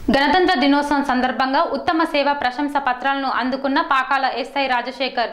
గణతంత్ర దినోత్సవం సందర్భంగా ఉత్తమ సేవ ప్రశంస పత్రాలను అందుకున్న పాకాల ఎస్ఐ రాజశేఖర్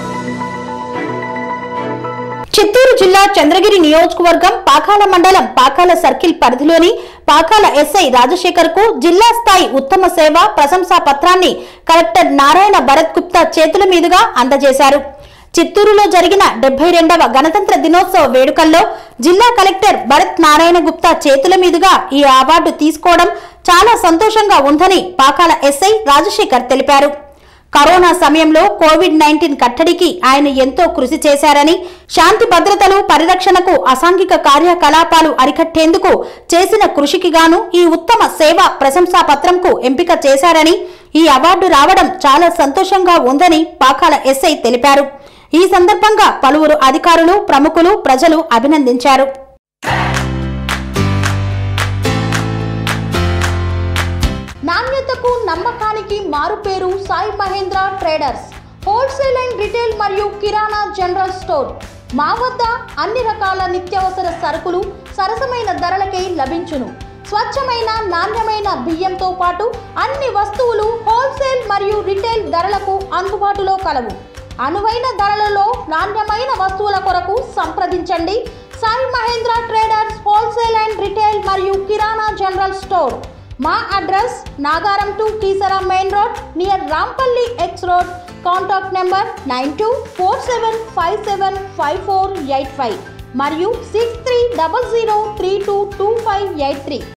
చిత్తూరు జిల్లా చంద్రగిరి నియోజకవర్గం పాకాల మండలం పాకాల సర్కిల్ పరిధిలోని పాకాల ఎస్ఐ రాజశేఖర్ కు జిల్లా స్థాయి ఉత్తమ సేవ ప్రశంసా పత్రాన్ని కలెక్టర్ నారాయణ భరత్ గుప్తా చేతుల మీదుగా అందజేశారు చిత్తూరులో జరిగిన డెబ్బై రెండవ గణతంత్ర దినోత్సవ వేడుకల్లో జిల్లా కలెక్టర్ భరత్ నారాయణ గుప్తా చేతుల మీదుగా ఈ అవార్డు తీసుకోవడం చాలా సంతోషంగా ఉందని పాకాల ఎస్ఐ రాజశేఖర్ తెలిపారు కరోనా సమయంలో కోవిడ్ నైన్టీన్ కట్టడికి ఆయన ఎంతో కృషి చేశారని శాంతి భద్రతలు పరిరక్షణకు అసాంఘిక కార్యకలాపాలు అరికట్టేందుకు చేసిన కృషికి గాను ఈ ఉత్తమ సేవ ప్రశంసా పత్రంకు ఎంపిక చేశారని ఈ అవార్డు రావడం చాలా సంతోషంగా ఉందని పాకాల ఎస్ఐ తెలిపారు ఈ సందర్భంగా పలువురు అధికారులు ప్రముఖులు ప్రజలు అభినందించారు నాణ్యతకు నమ్మకానికి మారుపేరు Sai Mahendra traders wholesale and retail మరియు కిరాణా జనరల్ స్టోర్ మా వద్ద అన్ని రకాల నిత్యావసర సరుకులు సరసమైన ధరలకే లభించును స్వచ్ఛమైన నాణ్యమైన బియ్యంతో పాటు అన్ని వస్తువులు హోల్సేల్ మరియు రిటైల్ ధరలకు అందుబాటులో కలవు అనువైన ధరలలో నాణ్యమైన వస్తువుల కొరకు సంప్రదించండి Sai Mahendra traders wholesale and retail మరియు కిరాణా జనరల్ స్టోర్ మా address Nagaram to Keesara main road near Rampally X road contact number nine two four seven five seven five four eight five మరియు six three double zero three two two five eight three